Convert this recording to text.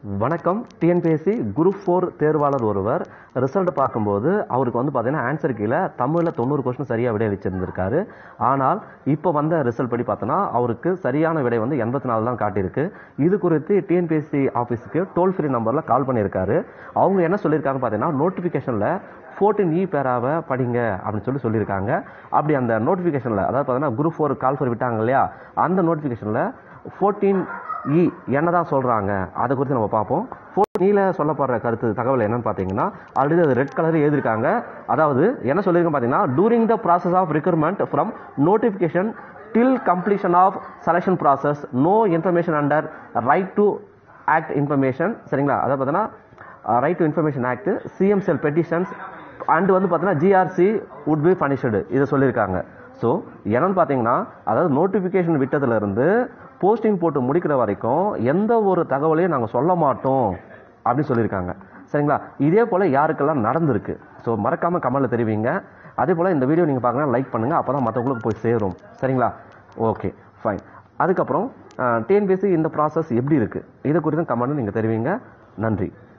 வணக்கம் TNPSC group four தேர்வாளர் ஒருவர் result பார்க்கும்போது அவருக்கு வந்து பார்த்தீங்கன்னா ஆன்சர் கீழே தமிழில் தொண்ணூறு கொஸ்டின் சரியாக விடை அளிச்சிருந்திருக்காரு ஆனால் இப்போ வந்த ரிசல்ட் படி பார்த்தோன்னா அவருக்கு சரியான விடை வந்து எண்பத்தி நாலு தான் காட்டியிருக்கு இது குறித்து டிஎன்பிஎஸ்சி ஆஃபீஸுக்கு டோல் ஃப்ரீ நம்பரில் கால் பண்ணியிருக்காரு அவங்க என்ன சொல்லியிருக்காங்க பார்த்தீங்கன்னா நோட்டிஃபிகேஷனில் ஃபோர்டீன் இ பேராவை படிங்க அப்படின்னு சொல்லி சொல்லியிருக்காங்க அப்படி அந்த நோட்டிஃபிகேஷனில் அதாவது பார்த்தீங்கன்னா குரூப் ஃபோர் கால் ஃபார் விட்டாங்க இல்லையா அந்த நோட்டிஃபிகேஷனில் ஃபோர்டீன் இ என்னதான் சொல்கிறாங்க அதை குறித்து நம்ம பார்ப்போம் ஃபோர்டீனில் சொல்லப்படுற கருத்து தகவல் என்னன்னு பார்த்தீங்கன்னா ஆல்ரெடி அது ரெட் கலர் எழுதியிருக்காங்க அதாவது என்ன சொல்லியிருக்கோம் பார்த்தீங்கன்னா during the process of recruitment from notification till completion of selection process no information under right to act information சரிங்களா அதை பார்த்தீங்கன்னா right to information act CM cell petitions and வந்து பார்த்தீங்கன்னா ஜிஆர்சி உட் பி பனிஷ்டு இதை சொல்லியிருக்காங்க so என்னன்னு பார்த்தீங்கன்னா அதாவது நோட்டிஃபிகேஷன் விட்டதுலேருந்து போஸ்டிங் போட்டு முடிக்கிற வரைக்கும் எந்த ஒரு தகவலையும் நாங்கள் சொல்ல மாட்டோம் அப்படின்னு சொல்லியிருக்காங்க சரிங்களா இதே போல் யாருக்கெல்லாம் நடந்திருக்கு ஸோ மறக்காமல் கமெண்ட்டில் தெரிவிங்க அதே போல் இந்த வீடியோ நீங்கள் பார்க்கணும் லைக் பண்ணுங்கள் அப்போ தான் மற்றவங்களுக்கு போய் சேரும் சரிங்களா ஓகே ஃபைன் அதுக்கப்புறம் டிஎன்பிஎஸ்சி இந்த ப்ராசஸ் எப்படி இருக்குது இதை குறித்து கமெண்ட் நீங்கள் தெரிவிங்க நன்றி